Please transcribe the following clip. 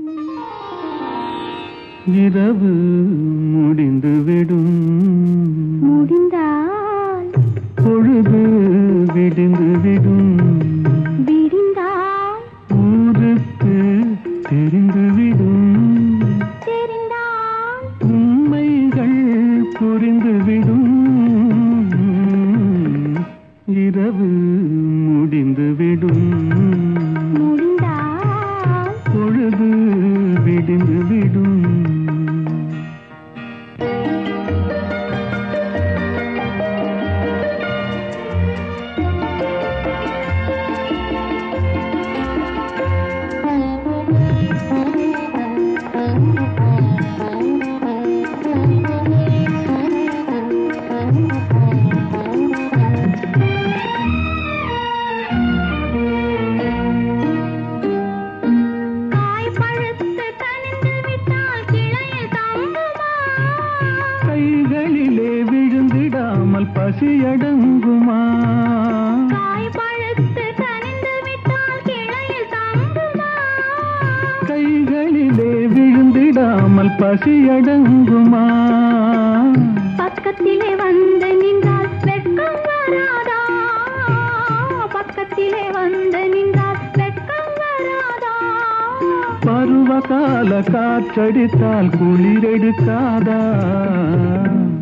இரவு முடிந்துவிடும் முடிந்தால் பொழுது விடிந்துவிடும் விடிந்தால் ஊருக்கு தெரிந்துவிடும் தெரிந்தால் உண்மைகள் புரிந்துவிடும் இரவு முடிந்துவிடும் முடிந்தால் பொழுது விடிந்துவிடும் காய் பழுத்து கனிந்து விட்டால் கிளையில் தங்குமா கைகளிலே விழுந்திடாமல் பசியடங்குமா காய் பழுத்து கனிந்து விட்டால் கிளையில் தங்குமா கைகளிலே விழுந்திடாமல் பசியடங்குமா பக்கத்திலே வந்து நின்றால் வெட்கம் வராதா பக்கத்திலே வந்து நின்றால் வெட்கம் வராதா பருவகால காற்றடித்தால் குளிரெடுக்காதா